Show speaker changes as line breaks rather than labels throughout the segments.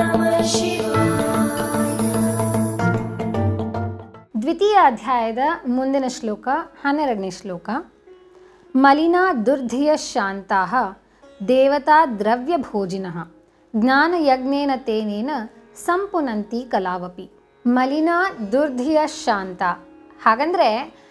ದ್ವಿತೀಯ ಅಧ್ಯಾಯದ ಮುಂದಿನ ಶ್ಲೋಕ ಹನ್ನೆರಡನೇ ಶ್ಲೋಕ ಮಲಿನಾ ದುರ್ಧಿಯ ಶಾಂತಾ ದೇವತಾ ದ್ರವ್ಯ ಭೋಜಿನ ಜ್ಞಾನಯಜ್ಞೇನ ತೇನೇನ ಸಂಪುನಂತಿ ಕಲಾವಪಿ ಮಲಿನಾ ದುರ್ಧಿಯ ಶಾಂತ ಹಾಗಂದ್ರೆ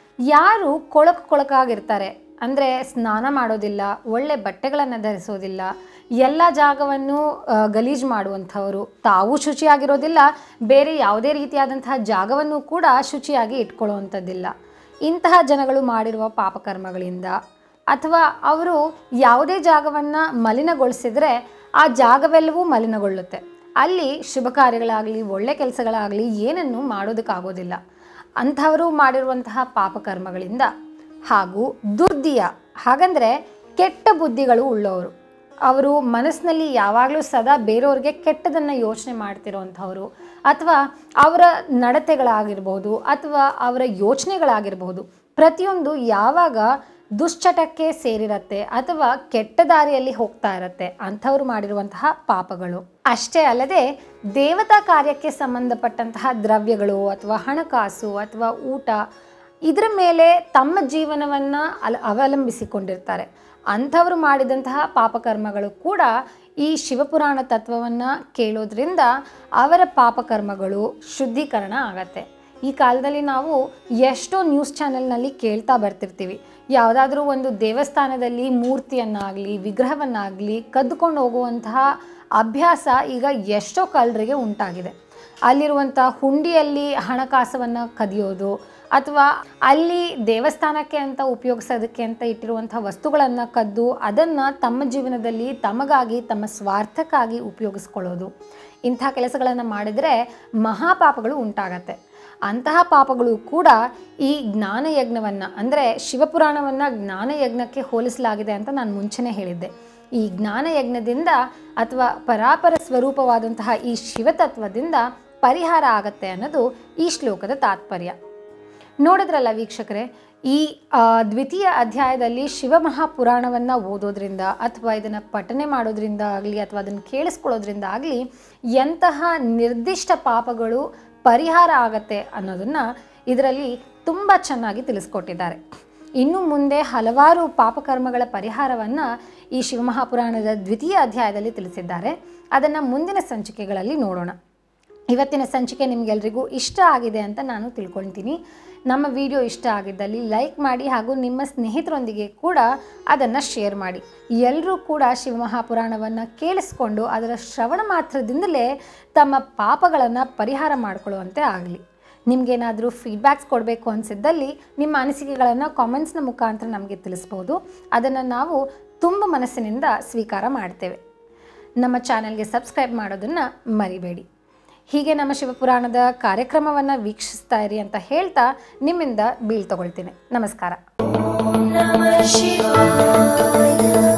ಯಾರು ಕೊಳಕು ಕೊಳಕಾಗಿರ್ತಾರೆ ಅಂದರೆ ಸ್ನಾನ ಮಾಡೋದಿಲ್ಲ ಒಳ್ಳೆ ಬಟ್ಟೆಗಳನ್ನು ಧರಿಸೋದಿಲ್ಲ ಎಲ್ಲ ಜಾಗವನ್ನು ಆ, ಗಲೀಜು ಮಾಡುವಂಥವರು ತಾವು ಶುಚಿಯಾಗಿರೋದಿಲ್ಲ ಬೇರೆ ಯಾವುದೇ ರೀತಿಯಾದಂತಹ ಜಾಗವನ್ನು ಕೂಡ ಶುಚಿಯಾಗಿ ಇಟ್ಕೊಳ್ಳುವಂಥದ್ದಿಲ್ಲ ಇಂತಹ ಜನಗಳು ಮಾಡಿರುವ ಪಾಪಕರ್ಮಗಳಿಂದ ಅಥವಾ ಅವರು ಯಾವುದೇ ಜಾಗವನ್ನು ಮಲಿನಗೊಳಿಸಿದರೆ ಆ ಜಾಗವೆಲ್ಲವೂ ಮಲಿನಗೊಳ್ಳುತ್ತೆ ಅಲ್ಲಿ ಶುಭ ಕಾರ್ಯಗಳಾಗಲಿ ಒಳ್ಳೆ ಕೆಲಸಗಳಾಗಲಿ ಏನನ್ನು ಮಾಡೋದಕ್ಕಾಗೋದಿಲ್ಲ ಅಂಥವರು ಮಾಡಿರುವಂತಹ ಪಾಪಕರ್ಮಗಳಿಂದ ಹಾಗೂ ದುರ್ದಿಯ ಹಾಗಂದರೆ ಕೆಟ್ಟ ಬುದ್ಧಿಗಳು ಉಳ್ಳವರು ಅವರು ಮನಸ್ಸಿನಲ್ಲಿ ಯಾವಾಗಲೂ ಸದಾ ಬೇರೆಯವ್ರಿಗೆ ಕೆಟ್ಟದನ್ನು ಯೋಚನೆ ಮಾಡ್ತಿರೋಂಥವ್ರು ಅಥವಾ ಅವರ ನಡತೆಗಳಾಗಿರ್ಬೋದು ಅಥವಾ ಅವರ ಯೋಚನೆಗಳಾಗಿರ್ಬೋದು ಪ್ರತಿಯೊಂದು ಯಾವಾಗ ದುಶ್ಚಟಕ್ಕೆ ಸೇರಿರತ್ತೆ ಅಥವಾ ಕೆಟ್ಟ ದಾರಿಯಲ್ಲಿ ಹೋಗ್ತಾ ಇರತ್ತೆ ಅಂಥವ್ರು ಮಾಡಿರುವಂತಹ ಪಾಪಗಳು ಅಷ್ಟೇ ಅಲ್ಲದೆ ದೇವತಾ ಕಾರ್ಯಕ್ಕೆ ಸಂಬಂಧಪಟ್ಟಂತಹ ದ್ರವ್ಯಗಳು ಅಥವಾ ಹಣಕಾಸು ಅಥವಾ ಊಟ ಇದರ ಮೇಲೆ ತಮ್ಮ ಜೀವನವನ್ನು ಅಲ ಅವಲಂಬಿಸಿಕೊಂಡಿರ್ತಾರೆ ಅಂಥವರು ಮಾಡಿದಂತಹ ಪಾಪಕರ್ಮಗಳು ಕೂಡ ಈ ಶಿವಪುರಾಣ ತತ್ವವನ್ನು ಕೇಳೋದ್ರಿಂದ ಅವರ ಪಾಪಕರ್ಮಗಳು ಶುದ್ಧೀಕರಣ ಆಗತ್ತೆ ಈ ಕಾಲದಲ್ಲಿ ನಾವು ಎಷ್ಟೋ ನ್ಯೂಸ್ ಚಾನೆಲ್ನಲ್ಲಿ ಕೇಳ್ತಾ ಬರ್ತಿರ್ತೀವಿ ಯಾವುದಾದ್ರೂ ಒಂದು ದೇವಸ್ಥಾನದಲ್ಲಿ ಮೂರ್ತಿಯನ್ನಾಗಲಿ ವಿಗ್ರಹವನ್ನಾಗಲಿ ಕದ್ದುಕೊಂಡು ಹೋಗುವಂತಹ ಅಭ್ಯಾಸ ಈಗ ಎಷ್ಟೋ ಕಳ್ಳರಿಗೆ ಉಂಟಾಗಿದೆ ಅಲ್ಲಿರುವಂಥ ಹುಂಡಿಯಲ್ಲಿ ಹಣಕಾಸವನ್ನು ಕದಿಯೋದು ಅಥವಾ ಅಲ್ಲಿ ದೇವಸ್ಥಾನಕ್ಕೆ ಅಂತ ಉಪಯೋಗಿಸೋದಕ್ಕೆ ಅಂತ ಇಟ್ಟಿರುವಂಥ ವಸ್ತುಗಳನ್ನು ಕದ್ದು ಅದನ್ನು ತಮ್ಮ ಜೀವನದಲ್ಲಿ ತಮಗಾಗಿ ತಮ್ಮ ಸ್ವಾರ್ಥಕ್ಕಾಗಿ ಉಪಯೋಗಿಸ್ಕೊಳ್ಳೋದು ಇಂಥ ಕೆಲಸಗಳನ್ನು ಮಾಡಿದರೆ ಮಹಾಪಾಪಗಳು ಉಂಟಾಗತ್ತೆ ಅಂತಹ ಪಾಪಗಳು ಕೂಡ ಈ ಜ್ಞಾನಯಜ್ಞವನ್ನು ಅಂದರೆ ಶಿವಪುರಾಣವನ್ನು ಜ್ಞಾನಯಜ್ಞಕ್ಕೆ ಹೋಲಿಸಲಾಗಿದೆ ಅಂತ ನಾನು ಮುಂಚೆನೇ ಹೇಳಿದ್ದೆ ಈ ಜ್ಞಾನಯಜ್ಞದಿಂದ ಅಥವಾ ಪರಾಪರ ಸ್ವರೂಪವಾದಂತಹ ಈ ಶಿವತತ್ವದಿಂದ ಪರಿಹಾರ ಆಗತ್ತೆ ಅನ್ನೋದು ಈ ಶ್ಲೋಕದ ತಾತ್ಪರ್ಯ ನೋಡಿದ್ರಲ್ಲ ವೀಕ್ಷಕರೇ ಈ ಆ, ದ್ವಿತೀಯ ಅಧ್ಯಾಯದಲ್ಲಿ ಶಿವಮಹಾಪುರಾಣವನ್ನು ಓದೋದ್ರಿಂದ ಅಥವಾ ಇದನ್ನು ಪಠನೆ ಮಾಡೋದ್ರಿಂದ ಆಗಲಿ ಅಥವಾ ಅದನ್ನು ಕೇಳಿಸ್ಕೊಳ್ಳೋದ್ರಿಂದ ಆಗಲಿ ಎಂತಹ ನಿರ್ದಿಷ್ಟ ಪಾಪಗಳು ಪರಿಹಾರ ಆಗತ್ತೆ ಅನ್ನೋದನ್ನು ಇದರಲ್ಲಿ ತುಂಬ ಚೆನ್ನಾಗಿ ತಿಳಿಸ್ಕೊಟ್ಟಿದ್ದಾರೆ ಇನ್ನು ಮುಂದೆ ಹಲವಾರು ಪಾಪಕರ್ಮಗಳ ಪರಿಹಾರವನ್ನು ಈ ಶಿವಮಹಾಪುರಾಣದ ದ್ವಿತೀಯ ಅಧ್ಯಾಯದಲ್ಲಿ ತಿಳಿಸಿದ್ದಾರೆ ಅದನ್ನು ಮುಂದಿನ ಸಂಚಿಕೆಗಳಲ್ಲಿ ನೋಡೋಣ ಇವತ್ತಿನ ಸಂಚಿಕೆ ನಿಮಗೆಲ್ರಿಗೂ ಇಷ್ಟ ಆಗಿದೆ ಅಂತ ನಾನು ತಿಳ್ಕೊಳ್ತೀನಿ ನಮ್ಮ ವಿಡಿಯೋ ಇಷ್ಟ ಆಗಿದ್ದಲ್ಲಿ ಲೈಕ್ ಮಾಡಿ ಹಾಗೂ ನಿಮ್ಮ ಸ್ನೇಹಿತರೊಂದಿಗೆ ಕೂಡ ಅದನ್ನು ಶೇರ್ ಮಾಡಿ ಎಲ್ಲರೂ ಕೂಡ ಶಿವಮಹಾಪುರಾಣವನ್ನು ಕೇಳಿಸ್ಕೊಂಡು ಅದರ ಶ್ರವಣ ಮಾತ್ರದಿಂದಲೇ ತಮ್ಮ ಪಾಪಗಳನ್ನು ಪರಿಹಾರ ಮಾಡಿಕೊಳ್ಳುವಂತೆ ಆಗಲಿ ನಿಮಗೇನಾದರೂ ಫೀಡ್ಬ್ಯಾಕ್ಸ್ ಕೊಡಬೇಕು ಅನಿಸಿದ್ದಲ್ಲಿ ನಿಮ್ಮ ಅನಿಸಿಕೆಗಳನ್ನು ಕಾಮೆಂಟ್ಸ್ನ ಮುಖಾಂತರ ನಮಗೆ ತಿಳಿಸ್ಬೋದು ಅದನ್ನು ನಾವು ತುಂಬ ಮನಸ್ಸಿನಿಂದ ಸ್ವೀಕಾರ ಮಾಡ್ತೇವೆ ನಮ್ಮ ಚಾನೆಲ್ಗೆ ಸಬ್ಸ್ಕ್ರೈಬ್ ಮಾಡೋದನ್ನು ಮರಿಬೇಡಿ ಹೀಗೆ ನಮ್ಮ ಶಿವಪುರಾಣದ ಕಾರ್ಯಕ್ರಮವನ್ನು ವೀಕ್ಷಿಸ್ತಾ ಇರಿ ಅಂತ ಹೇಳ್ತಾ ನಿಮ್ಮಿಂದ ಬೀಳ್ ತಗೊಳ್ತೀನಿ ನಮಸ್ಕಾರ
Namah Shivaya.